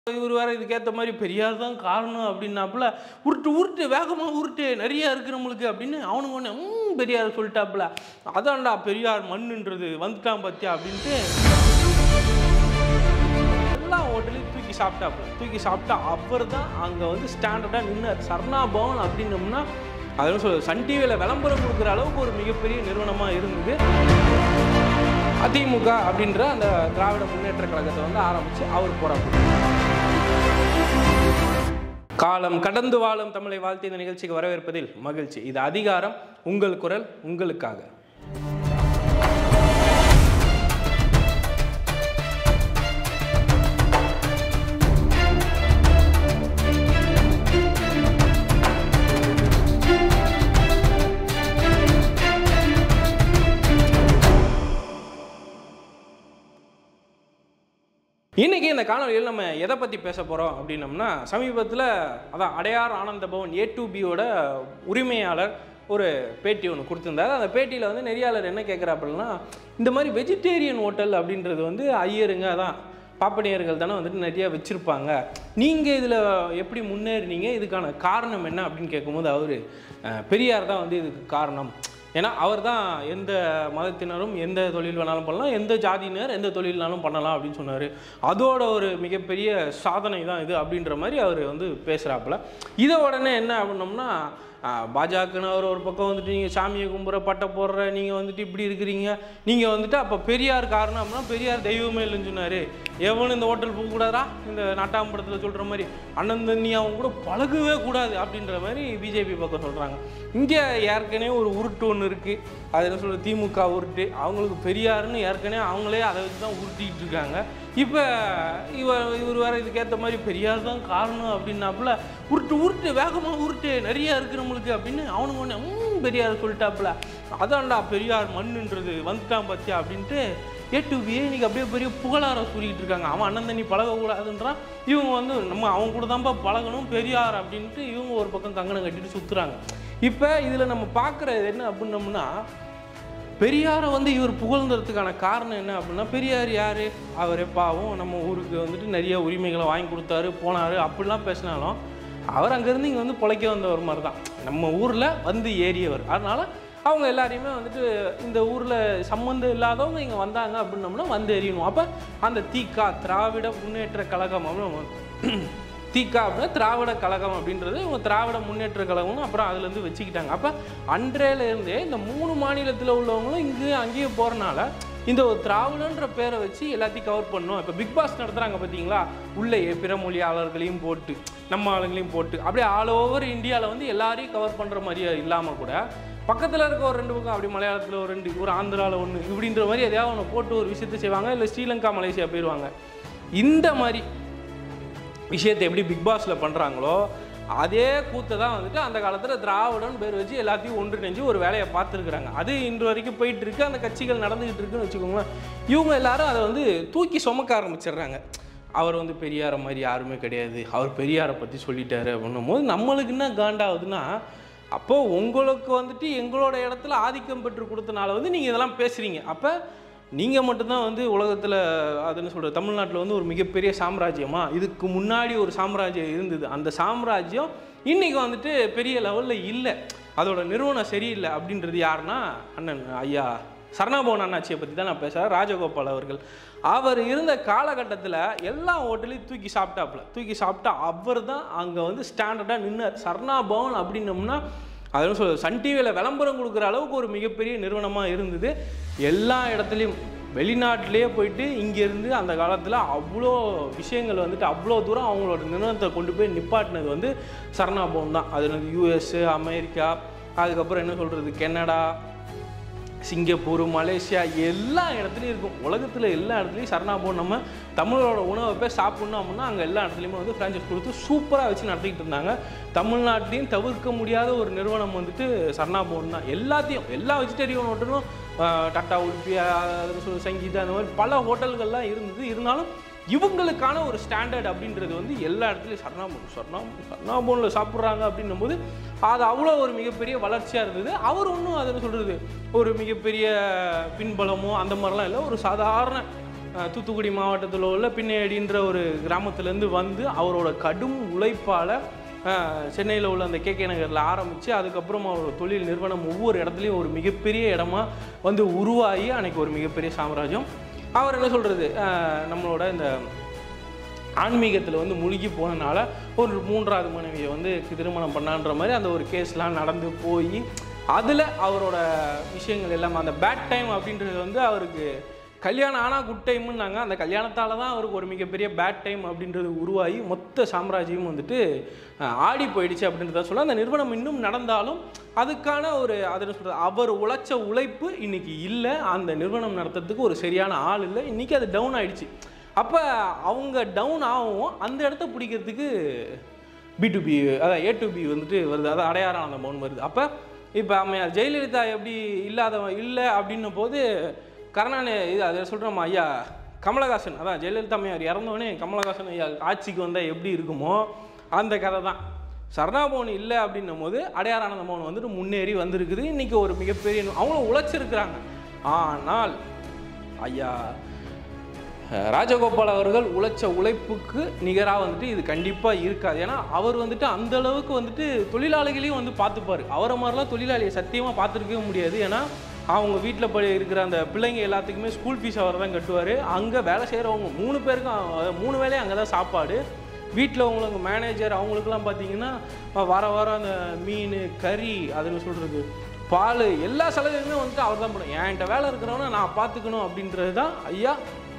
இவர் வேற இதுக்கேற்ற மாதிரி பெரியார் தான் காரணம் அப்படின்னாப்புல உருட்டு உருட்டு வேகமாக உருட்டு நிறைய இருக்கு நம்மளுக்கு அப்படின்னு அவனுங்க ஒன்று ம் பெரியார் சொல்லிட்டாப்புல அதான்டா பெரியார் மண்ணுன்றது வந்துட்டான் பார்த்தியா அப்படின்ட்டு எல்லா ஹோட்டலையும் தூக்கி சாப்பிட்டாப்புல தூக்கி சாப்பிட்டா அவர் தான் அங்கே வந்து ஸ்டாண்டர்டாக நின்னார் சர்ணா பவன் அப்படின்னோம்னா அதெல்லாம் சொல்ல சன் டிவியில் விளம்பரம் கொடுக்குற அளவுக்கு ஒரு மிகப்பெரிய நிறுவனமாக இருந்தது அதிமுக அப்படின்ற அந்த திராவிட முன்னேற்ற கழகத்தை வந்து ஆரம்பித்து அவர் போகிறார் காலம் கடந்து வாழும் தமிழை வாழ்த்தி இந்த நிகழ்ச்சிக்கு வரவேற்பதில் மகிழ்ச்சி இது அதிகாரம் உங்கள் குரல் உங்களுக்காக இன்னைக்கு இந்த காணொலியில் நம்ம எதை பற்றி பேச போகிறோம் அப்படின்னம்னா சமீபத்தில் அதான் அடையார் ஆனந்த பவன் ஏ டு பியோட உரிமையாளர் ஒரு பேட்டி ஒன்று கொடுத்துருந்தாரு அந்த பேட்டியில் வந்து நெறியாளர் என்ன கேட்குறாப்புலனா இந்த மாதிரி வெஜிடேரியன் ஹோட்டல் அப்படின்றது வந்து ஐயருங்க அதான் பாப்பனியர்கள் தானே வந்துட்டு நிறைய வச்சுருப்பாங்க நீங்கள் இதில் எப்படி முன்னேறினீங்க இதுக்கான காரணம் என்ன அப்படின்னு கேட்கும்போது அவர் பெரியார் தான் வந்து இதுக்கு காரணம் ஏன்னா அவர் தான் எந்த மதத்தினரும் எந்த தொழில் வேணாலும் பண்ணலாம் எந்த ஜாதியினர் எந்த தொழில்னாலும் பண்ணலாம் அப்படின்னு சொன்னார் அதோட ஒரு மிகப்பெரிய சாதனை தான் இது அப்படின்ற மாதிரி அவர் வந்து பேசுகிறாப்புல இதை உடனே என்ன அப்படின்னோம்னா பாஜகனவர் ஒரு பக்கம் வந்துட்டு நீங்கள் சாமியை கும்புற பட்டை போடுற நீங்கள் வந்துட்டு இப்படி இருக்கிறீங்க நீங்கள் வந்துட்டு அப்போ பெரியார் காரணம் அப்படின்னா பெரியார் தெய்வமே இல்லைன்னு சொன்னார் எவனும் இந்த ஹோட்டல் போகக்கூடாதா இந்த நாட்டாம்படத்தில் சொல்கிற மாதிரி அண்ணன் தண்ணி அவங்க கூட பழகவே கூடாது அப்படின்ற மாதிரி பிஜேபி பக்கம் சொல்கிறாங்க இங்கே ஏற்கனவே ஒரு உருட்டு ஒன்று இருக்குது அது என்ன சொல்கிறது திமுக உருட்டு அவங்களுக்கு பெரியாருன்னு ஏற்கனவே அவங்களே அதை வச்சு தான் உருட்டிக்கிட்டு இருக்காங்க இப்போ இவர் இவர் வேற இதுக்கேற்ற மாதிரி பெரியார் தான் காரணம் அப்படின்னாப்புல உருட்டு உருட்டு வேகமாக உருட்டு நிறைய இருக்கு நம்மளுக்கு அப்படின்னு அவனுங்க ஒன்று ம் பெரியார் சொல்லிட்டாப்புல அதான்டா பெரியார் மண்ணுன்றது வந்துட்டான் பார்த்தியா அப்படின்ட்டு ஏ டு பி இன்னைக்கு அப்படியே பெரிய புகழார சூறிக்கிட்டு இருக்காங்க அவன் அண்ணன் தண்ணி பழகக்கூடாதுன்றான் இவங்க வந்து நம்ம அவங்க கூட தான்ப்பா பழகணும் பெரியார் அப்படின்ட்டு இவங்க ஒரு பக்கம் கங்கணம் கட்டிட்டு சுற்றுறாங்க இப்போ இதில் நம்ம பார்க்குறது என்ன அப்படின்னம்னா பெரியாரை வந்து இவர் புகழ்ந்ததுக்கான காரணம் என்ன அப்படின்னா பெரியார் யார் அவரே பாவம் நம்ம ஊருக்கு வந்துட்டு நிறைய உரிமைகளை வாங்கி கொடுத்தாரு போனார் அப்படிலாம் பேசினாலும் அவர் அங்கேருந்து இங்கே வந்து பிழைக்க வந்தவர் மாதிரி தான் நம்ம ஊரில் வந்து ஏறியவர் அதனால் அவங்க எல்லாரையுமே வந்துட்டு இந்த ஊரில் சம்மந்தம் இல்லாதவங்க இங்கே வந்தாங்க அப்படின்னோம்னா வந்து எறியணும் அப்போ அந்த தீக்கா திராவிட முன்னேற்ற கழகம் அப்படின்னு தீக்கா அப்படின்னா திராவிட கழகம் அப்படின்றது இவங்க திராவிட முன்னேற்ற கழகம்னு அப்புறம் அதுலேருந்து வச்சுக்கிட்டாங்க அப்போ அன்றையிலேருந்தே இந்த மூணு மாநிலத்தில் உள்ளவங்களும் இங்கே அங்கேயும் போகிறனால இந்த ஒரு திராவிடன்ற பேரை வச்சு எல்லாத்தையும் கவர் பண்ணணும் இப்போ பிக் பாஸ் நடத்துகிறாங்க பார்த்தீங்களா உள்ளே பிற மொழியாளர்களையும் போட்டு நம்ம ஆளுங்களையும் போட்டு அப்படியே ஆல் ஓவர் இந்தியாவில் வந்து எல்லாரையும் கவர் பண்ணுற மாதிரியே இல்லாமல் கூட பக்கத்தில் இருக்க ஒரு ரெண்டு பக்கம் அப்படி மலையாளத்தில் ஒரு ரெண்டு ஒரு ஆந்திராவில் ஒன்று இப்படின்ற மாதிரி எதையாவது ஒன்று போட்டு ஒரு விஷயத்தை செய்வாங்க இல்லை ஸ்ரீலங்கா மலேசியா போயிடுவாங்க இந்த மாதிரி விஷயத்தை எப்படி பிக் பாஸில் பண்ணுறாங்களோ அதே கூத்தை தான் வந்துட்டு அந்த காலத்தில் திராவிடன் பேர் வச்சு எல்லாத்தையும் ஒன்றிணைஞ்சு ஒரு வேலையை பார்த்துருக்குறாங்க அது இன்று வரைக்கும் போயிட்டு இருக்கு அந்த கட்சிகள் நடந்துகிட்டு இருக்குன்னு வச்சுக்கோங்களேன் இவங்க எல்லாரும் அதை வந்து தூக்கி சுமக்க ஆரம்பிச்சிடுறாங்க அவர் வந்து பெரியாரை மாதிரி யாருமே கிடையாது அவர் பெரியாரை பற்றி சொல்லிட்டாரு அப்படின்னும் போது நம்மளுக்கு என்ன காண்டாகுதுன்னா அப்போது உங்களுக்கு வந்துட்டு எங்களோட இடத்துல ஆதிக்கம் பெற்று கொடுத்தனால வந்து நீங்கள் இதெல்லாம் பேசுகிறீங்க அப்போ நீங்கள் மட்டும்தான் வந்து உலகத்தில் அதுன்னு சொல்கிற தமிழ்நாட்டில் வந்து ஒரு மிகப்பெரிய சாம்ராஜ்யமா இதுக்கு முன்னாடி ஒரு சாம்ராஜ்யம் இருந்தது அந்த சாம்ராஜ்யம் இன்றைக்கி வந்துட்டு பெரிய லெவலில் இல்லை அதோட நிறுவனம் சரியில்லை அப்படின்றது யாருன்னா அண்ணன் ஐயா சரணாபவன் அண்ணாச்சியை பற்றி தான் நான் பேசுகிறேன் ராஜகோபால் அவர்கள் அவர் இருந்த காலகட்டத்தில் எல்லா ஹோட்டலையும் தூக்கி சாப்பிட்டாப்புல தூக்கி சாப்பிட்டா அவர் தான் அங்கே வந்து ஸ்டாண்டர்டாக நின்னார் சரணாபவன் அப்படின்னம்னா அதுவும் சொல்ல சன் டிவியில் விளம்பரம் கொடுக்குற அளவுக்கு ஒரு மிகப்பெரிய நிறுவனமாக இருந்தது எல்லா இடத்துலையும் வெளிநாட்டிலேயே போயிட்டு இங்கேருந்து அந்த காலத்தில் அவ்வளோ விஷயங்கள் வந்துட்டு அவ்வளோ தூரம் அவங்களோட நிறுவனத்தை கொண்டு போய் நிப்பாட்டினது வந்து சரணாபவன் தான் அது யூஎஸ்ஸு அமெரிக்கா அதுக்கப்புறம் என்ன சொல்கிறது கெனடா சிங்கப்பூர் மலேசியா எல்லா இடத்துலையும் இருக்கும் உலகத்தில் எல்லா இடத்துலையும் சரணாபவன் நம்ம தமிழோட உணவை போய் சாப்பிட்ணும் அப்படின்னா அங்கே எல்லா இடத்துலையுமே வந்து ஃப்ரான்ச்சைஸ் கொடுத்து சூப்பராக வச்சு நடத்திக்கிட்டு இருந்தாங்க தமிழ்நாட்டிலையும் தவிர்க்க முடியாத ஒரு நிறுவனம் வந்துட்டு சரணாபவன் தான் எல்லாத்தையும் எல்லா வெஜிடேரியன் ஹோட்டலும் டாட்டா உடுப்பி அது சொல்லு சங்கீதா அந்த மாதிரி பல ஹோட்டல்கள்லாம் இருந்தது இருந்தாலும் இவங்களுக்கான ஒரு ஸ்டாண்டர்ட் அப்படின்றது வந்து எல்லா இடத்துலையும் சரணாபவன் சரணாபவன் சரணாபவனில் சாப்பிட்றாங்க அப்படின்னும் போது அது அவ்வளோ ஒரு மிகப்பெரிய வளர்ச்சியாக இருந்தது அவர் ஒன்றும் அதில் சொல்கிறது ஒரு மிகப்பெரிய பின்பலமோ அந்த மாதிரிலாம் இல்லை ஒரு சாதாரண அஹ், தூத்துக்குடி மாவட்டத்தில் உள்ள பின்னேடின்ற ஒரு கிராமத்துலேருந்து வந்து அவரோட கடும் உழைப்பால் சென்னையில் உள்ள அந்த கேகே நகரில் ஆரம்பித்து அதுக்கப்புறம் அவரோட தொழில் நிறுவனம் ஒவ்வொரு இடத்துலையும் ஒரு மிகப்பெரிய இடமா வந்து உருவாகி அன்னைக்கு ஒரு மிகப்பெரிய சாம்ராஜ்யம் அவர் என்ன சொல்கிறது நம்மளோட இந்த ஆன்மீகத்தில் வந்து முழுகி போனனால ஒரு மூன்றாவது மனைவியை வந்து திருமணம் பண்ணான்ற மாதிரி அந்த ஒரு கேஸ்லாம் நடந்து போய் அதில் அவரோட விஷயங்கள் எல்லாமே அந்த பேட் டைம் அப்படின்றது வந்து அவருக்கு கல்யாணம் ஆனால் குட் டைம்னாங்க அந்த கல்யாணத்தால் தான் அவருக்கு ஒரு மிகப்பெரிய பேட் டைம் அப்படின்றது உருவாகி மொத்த சாம்ராஜ்யம் வந்துட்டு அஹ், ஆடி போயிடுச்சு அப்படின்றத சொல்ல அந்த நிறுவனம் இன்னும் நடந்தாலும் அதுக்கான ஒரு அதை என்ன சொல்கிறது அவர் உழைச்ச உழைப்பு இன்னைக்கு இல்லை அந்த நிறுவனம் நடத்துறதுக்கு ஒரு சரியான ஆள் இல்லை இன்னைக்கு அது டவுன் ஆயிடுச்சு அப்போ அவங்க டவுன் ஆகவும் அந்த இடத்த பிடிக்கிறதுக்கு பி டு பி அதான் ஏ டு பி வந்துட்டு வருது அதான் அடையாளம் அந்த மௌன் வருது அப்போ இப்போ அம்மையார் ஜெயலலிதா எப்படி இல்லாதவன் இல்லை அப்படின்னும் போது கருணாநிதி இது அதை சொல்கிறோம் ஐயா கமலஹாசன் அதான் ஜெயலலிதா அம்மையார் இறந்தவொடனே கமலஹாசன் ஐயா ஆட்சிக்கு வந்தால் எப்படி இருக்குமோ அந்த கதை தான் சரணாபவன் இல்லை அப்படின்னும் போது அடையாரானந்த மோகன் வந்துட்டு முன்னேறி வந்திருக்குது இன்றைக்கி ஒரு மிகப்பெரிய அவங்களும் உழைச்சிருக்கிறாங்க ஆனால் ஐயா அஹ் ராஜகோபால் அவர்கள் உழைச்ச உழைப்புக்கு நிகராக வந்துட்டு இது கண்டிப்பாக இருக்காது ஏன்னா அவர் வந்துட்டு அந்த அளவுக்கு வந்துட்டு தொழிலாளிகளையும் வந்து பார்த்துப்பாரு அவரை மாதிரிலாம் தொழிலாளியை சத்தியமாக பார்த்துருக்கவே முடியாது ஏன்னா அவங்க வீட்டில் படி இருக்கிற அந்த பிள்ளைங்க எல்லாத்துக்குமே ஸ்கூல் ஃபீஸ் அவர் தான் கட்டுவார் அங்கே வேலை செய்கிறவங்க மூணு பேருக்கும் அஹ், மூணு வேலையும் அங்கே தான் சாப்பாடு வீட்டில் உங்களுக்கு மேனேஜர் அவங்களுக்குலாம் பார்த்தீங்கன்னா அஹ், வார வாரம் அந்த மீன் கறி அதுன்னு சொல்கிறது பால் எல்லா செலவுமே வந்துட்டு அவர் தான் பண்ணும் என்கிட்ட வேலை இருக்கிறவன நான் பார்த்துக்கணும் அப்படின்றது தான் ஐயா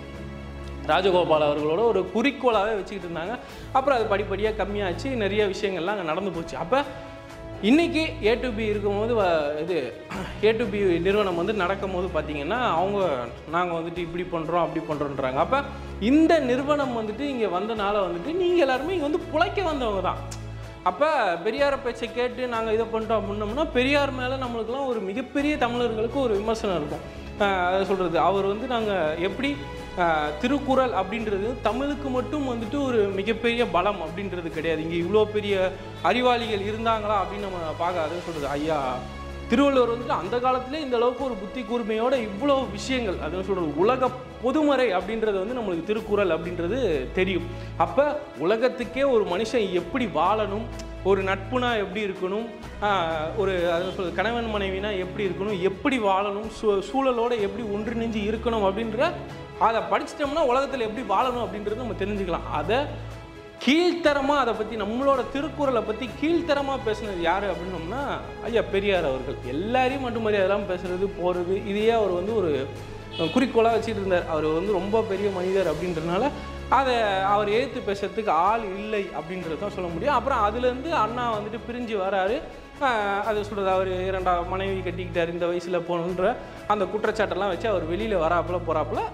ராஜகோபால் அவர்களோட ஒரு குறிக்கோளாகவே வச்சுக்கிட்டு இருந்தாங்க அப்புறம் அது படிப்படியாக கம்மியாச்சு நிறைய விஷயங்கள்லாம் அங்கே நடந்து போச்சு அப்போ இன்றைக்கி ஏ டு பி இருக்கும்போது வ- இது ஏ டு பி நிறுவனம் வந்து நடக்கும்போது பார்த்தீங்கன்னா அவங்க நாங்கள் வந்துட்டு இப்படி பண்ணுறோம் அப்படி பண்ணுறோன்றாங்க அப்போ இந்த நிறுவனம் வந்துட்டு இங்கே வந்தனால வந்துட்டு நீங்கள் எல்லாருமே இங்கே வந்து புழைக்க வந்தவங்க தான் அப்போ பெரியார் பேச்சை கேட்டு நாங்கள் இதை பண்ணிட்டோம் அப்படின்னோம்னா பெரியார் மேலே நம்மளுக்குலாம் ஒரு மிகப்பெரிய தமிழர்களுக்கு ஒரு விமர்சனம் இருக்கும் ஆஹ் அதை சொல்கிறது அவர் வந்து நாங்கள் எப்படி ஆஹ் திருக்குறள் அப்படின்றது தமிழுக்கு மட்டும் வந்துட்டு ஒரு மிகப்பெரிய பலம் அப்படின்றது கிடையாது இங்கே இவ்வளோ பெரிய அறிவாளிகள் இருந்தாங்களா அப்படின்னு நம்ம பார்க்க அதை சொல்கிறது ஐயா திருவள்ளுவர் வந்துட்டு அந்த காலத்திலே இந்த அளவுக்கு ஒரு புத்தி கூர்மையோட இவ்வளோ விஷயங்கள் அது சொல்கிறது உலக பொதுமறை அப்படின்றது வந்து நம்மளுக்கு திருக்குறள் அப்படின்றது தெரியும் அப்போ உலகத்துக்கே ஒரு மனுஷன் எப்படி வாழணும் ஒரு நட்புனா எப்படி இருக்கணும் ஆஹ் ஒரு அது சொல்றது கணவன் மனைவினா எப்படி இருக்கணும் எப்படி வாழணும் சூ சூழலோட எப்படி ஒன்றிணைஞ்சு இருக்கணும் அப்படின்ற அதை படிச்சிட்டோம்னா உலகத்தில் எப்படி வாழணும் அப்படின்றத நம்ம தெரிஞ்சுக்கலாம் அதை கீழ்த்தரமாக அதை பற்றி நம்மளோட திருக்குறளை பற்றி கீழ்த்தரமாக பேசுனது யார் அப்படின்னோம்னா ஐயா பெரியார் அவர்கள் எல்லாரையும் மட்டும் மரியாதைலாம் பேசுறது போகிறது இதையே அவர் வந்து ஒரு குறிக்கோளாக வச்சுட்டு இருந்தார் அவர் வந்து ரொம்ப பெரிய மனிதர் அப்படின்றனால அதை அவர் எதிர்த்து பேசுறதுக்கு ஆள் இல்லை அப்படின்றது தான் சொல்ல முடியும் அப்புறம் அதுலேருந்து அண்ணா வந்துட்டு பிரிஞ்சு வராரு ஆஹ் அது சொல்கிறது அவர் இரண்டாவது மனைவி கட்டிக்கிட்டார் இந்த வயசில் போகணுன்ற அந்த குற்றச்சாட்டெல்லாம் வச்சு அவர் வெளியில் வராப்புல போகிறாப்புல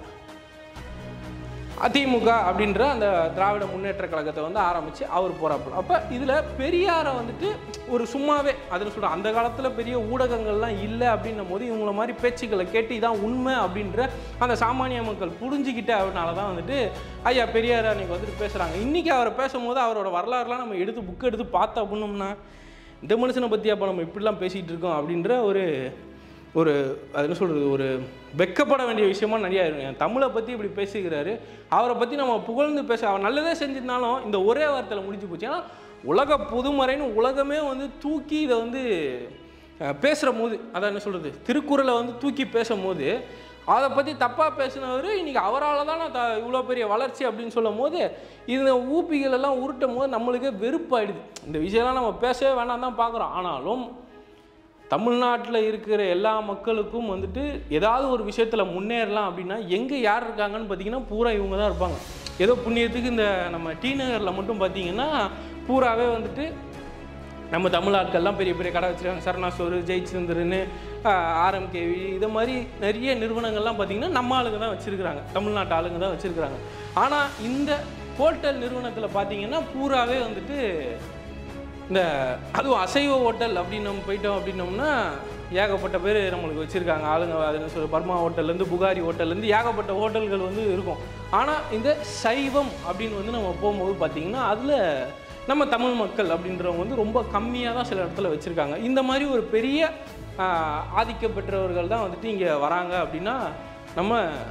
அதிமுக அப்படின்ற அந்த திராவிட முன்னேற்ற கழகத்தை வந்து ஆரம்பித்து அவர் போகிறாப்புல அப்போ இதில் பெரியாரை வந்துட்டு ஒரு சும்மாவே அதில் சொல்கிற அந்த காலத்தில் பெரிய ஊடகங்கள்லாம் இல்லை அப்படின்னும் போது இவங்கள மாதிரி பேச்சுக்களை கேட்டு இதான் உண்மை அப்படின்ற அந்த சாமானிய மக்கள் புரிஞ்சுக்கிட்ட அதனால தான் வந்துட்டு ஐயா பெரியார் அன்னைக்கு வந்துட்டு பேசுகிறாங்க இன்றைக்கி அவரை பேசும்போது அவரோட வரலாறுலாம் நம்ம எடுத்து புக் எடுத்து பார்த்தோம் அப்படின்னோம்னா இந்த மனுஷனை பற்றி அப்போ நம்ம இப்படிலாம் பேசிகிட்டு இருக்கோம் அப்படின்ற ஒரு ஒரு அது என்ன சொல்கிறது ஒரு வெக்கப்பட வேண்டிய விஷயமா நிறையா இருக்கும் என் தமிழை பற்றி இப்படி பேசிக்கிறாரு அவரை பற்றி நம்ம புகழ்ந்து பேச அவர் நல்லதே செஞ்சிருந்தாலும் இந்த ஒரே வார்த்தையில் முடிஞ்சு போச்சு ஏன்னா உலக பொதுமறைன்னு உலகமே வந்து தூக்கி இதை வந்து அஹ், பேசுகிற போது அதான் என்ன சொல்கிறது திருக்குறளை வந்து தூக்கி பேசும்போது அதை பற்றி தப்பாக பேசினவர் இன்றைக்கி அவரால் தான் நான் த இவ்வளோ பெரிய வளர்ச்சி அப்படின்னு சொல்லும் போது இந்த ஊப்பிகள் எல்லாம் உருட்டும் போது நம்மளுக்கே வெறுப்பாயிடுது இந்த விஷயம்லாம் நம்ம பேசவே வேணாம் தான் பார்க்குறோம் ஆனாலும் தமிழ்நாட்டில் இருக்கிற எல்லா மக்களுக்கும் வந்துட்டு ஏதாவது ஒரு விஷயத்தில் முன்னேறலாம் அப்படின்னா எங்கே யார் இருக்காங்கன்னு பார்த்தீங்கன்னா பூரா இவங்க தான் இருப்பாங்க ஏதோ புண்ணியத்துக்கு இந்த நம்ம டி நகரில் மட்டும் பார்த்தீங்கன்னா பூராவே வந்துட்டு நம்ம தமிழ் ஆட்கள்லாம் பெரிய பெரிய கடை வச்சுருக்காங்க சரணா ஸ்டோரு ஜெயிச்சந்திரன்னு ஆர்எம்கேவி இதை மாதிரி நிறைய நிறுவனங்கள்லாம் பார்த்தீங்கன்னா நம்ம ஆளுங்க தான் வச்சுருக்குறாங்க தமிழ்நாட்டு ஆளுங்க தான் வச்சுருக்குறாங்க ஆனால் இந்த ஹோட்டல் நிறுவனத்தில் பார்த்தீங்கன்னா பூராவே வந்துட்டு இந்த அதுவும் அசைவ ஹோட்டல் அப்படின்னு நம்ம போயிட்டோம் அப்படின்னோம்னா ஏகப்பட்ட பேர் நம்மளுக்கு வச்சுருக்காங்க ஆளுங்க அது என்ன சொல்ற பர்மா ஹோட்டல்லேருந்து புகாரி ஹோட்டல்லேருந்து ஏகப்பட்ட ஹோட்டல்கள் வந்து இருக்கும் ஆனால் இந்த சைவம் அப்படின்னு வந்து நம்ம போகும்போது பார்த்திங்கன்னா அதில் நம்ம தமிழ் மக்கள் அப்படின்றவங்க வந்து ரொம்ப கம்மியாக தான் சில இடத்துல வச்சுருக்காங்க இந்த மாதிரி ஒரு பெரிய ஆஹ், ஆதிக்கம் பெற்றவர்கள் தான் வந்துட்டு இங்கே வராங்க அப்படின்னா நம்ம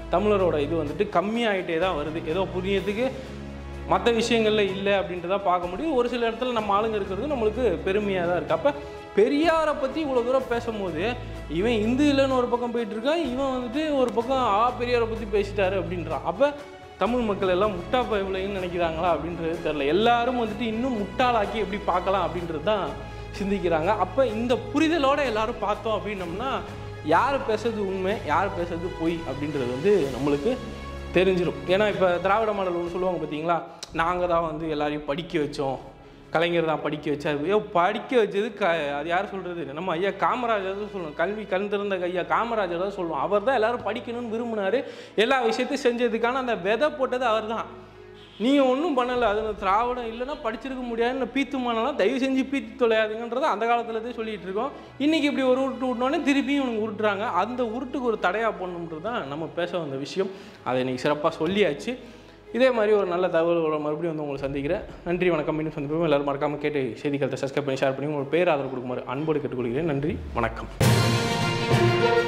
தமிழரோட இது வந்துட்டு கம்மியாகிட்டே தான் வருது ஏதோ புரியறதுக்கு மற்ற விஷயங்களில் இல்லை அப்படின்ட்டு தான் பார்க்க முடியும் ஒரு சில இடத்துல நம்ம ஆளுங்க இருக்கிறது நம்மளுக்கு பெருமையாக தான் இருக்குது அப்போ பெரியாரை பற்றி இவ்வளோ தூரம் பேசும்போது இவன் இந்து இல்லைன்னு ஒரு பக்கம் போயிட்டு இருக்கான் இவன் வந்துட்டு ஒரு பக்கம் ஆ பெரியாரை பற்றி பேசிட்டாரு அப்படின்றான் அப்போ தமிழ் மக்கள் எல்லாம் முட்டா பயவில்லைன்னு நினைக்கிறாங்களா அப்படின்றது தெரில எல்லாரும் வந்துட்டு இன்னும் முட்டாளாக்கி எப்படி பார்க்கலாம் அப்படின்றது தான் சிந்திக்கிறாங்க அப்போ இந்த புரிதலோட எல்லாரும் பார்த்தோம் அப்படின்னம்னா யார் பேசுறது உண்மை யார் பேசுறது பொய் அப்படின்றது வந்து நம்மளுக்கு தெரிஞ்சிடும் ஏன்னா இப்போ திராவிட மாடல் ஒன்று சொல்லுவாங்க பார்த்தீங்களா நாங்கள் தான் வந்து எல்லாரையும் படிக்க வச்சோம் கலைஞர் தான் படிக்க வச்சார் ஐயோ படிக்க வச்சது க அது யார் சொல்கிறது நம்ம ஐயா காமராஜர் தான் சொல்லணும் கல்வி கண் திறந்த ஐயா காமராஜர் தான் சொல்லுவோம் அவர் தான் எல்லாரும் படிக்கணும்னு விரும்பினார் எல்லா விஷயத்தையும் செஞ்சதுக்கான அந்த விதை போட்டது அவர் தான் நீங்கள் ஒன்றும் பண்ணலை அது திராவிடம் இல்லைன்னா படிச்சிருக்க முடியாதுன்னு பீத்துமானலாம் தயவு செஞ்சு பீத்து தொலையாதுங்கன்றதை அந்த காலத்துலேருந்தே சொல்லிட்டு இருக்கோம் இன்றைக்கி இப்படி ஒரு உருட்டு விட்டோன்னே திருப்பியும் இவனுக்கு உருட்டுறாங்க அந்த உருட்டுக்கு ஒரு தடையாக போடணுன்றது தான் நம்ம பேச வந்த விஷயம் அதை இன்றைக்கி சிறப்பாக சொல்லியாச்சு இதே மாதிரி ஒரு நல்ல தகவல்களோட மறுபடியும் வந்து உங்களை சந்திக்கிறேன் நன்றி வணக்கம் மீண்டும் சந்திப்போம் எல்லாரும் மறக்காமல் கேட்டு செய்திகளை சப்ஸ்கிரைப் பண்ணி ஷேர் பண்ணி உங்கள் பேர் ஆதரவு கொடுக்குமாறு அன்போடு கேட்டுக்கொள்கிறேன் நன்றி வணக்கம்